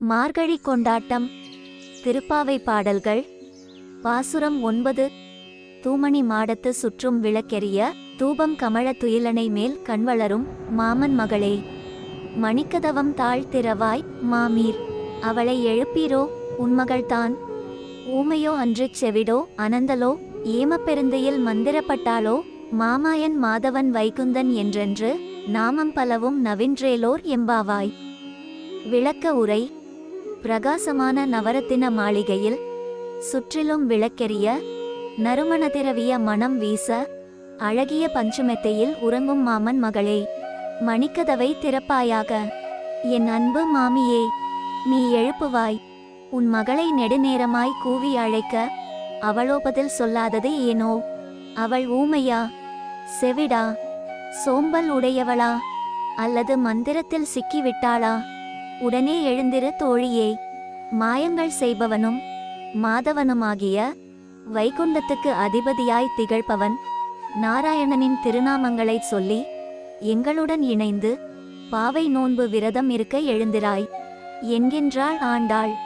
மார்கழி கொண்டாட்டம் திருப்பாவை பாடல்கள் பாசுரம் ஒன்பது தூமணி மாடத்து சுற்றும் விளக்கெரிய தூபம் கமழ துயிலனை மேல் கண்வளரும் மாமன் மகளே மணிக்கதவம் தாழ் திறவாய் மாமீர் அவளை எழுப்பீரோ உன்மகள்தான் ஊமையோ அன்றிச் செவிடோ அனந்தலோ ஏமப்பெருந்தையில் மந்திரப்பட்டாளோ மாமாயன் மாதவன் வைகுந்தன் என்றென்று நாமம் பலவும் நவின்றேலோர் எம்பாவாய் விளக்க உரை பிரகாசமான நவரத்தின மாளிகையில் சுற்றிலும் விளக்கெரிய நறுமணதிரவிய மனம் வீச அழகிய பஞ்சுமெத்தையில் உறங்கும் மாமன் மகளே மணிக்கதவை திறப்பாயாக என் அன்பு மாமியே நீ எழுப்புவாய் உன் மகளை நெடுநேரமாய் கூவி அழைக்க அவளோ பதில் சொல்லாதது ஏனோ அவள் ஊமையா செவிடா சோம்பல் உடையவளா அல்லது மந்திரத்தில் சிக்கிவிட்டாளா உடனே எழுந்திரு தோழியே மாயங்கள் செய்பவனும் மாதவனுமாகிய வைகுண்டத்துக்கு அதிபதியாய் திகழ்பவன் நாராயணனின் திருநாமங்களைச் சொல்லி எங்களுடன் இணைந்து பாவை நோன்பு விரதம் இருக்க எழுந்திராய் என்கின்றாள் ஆண்டாள்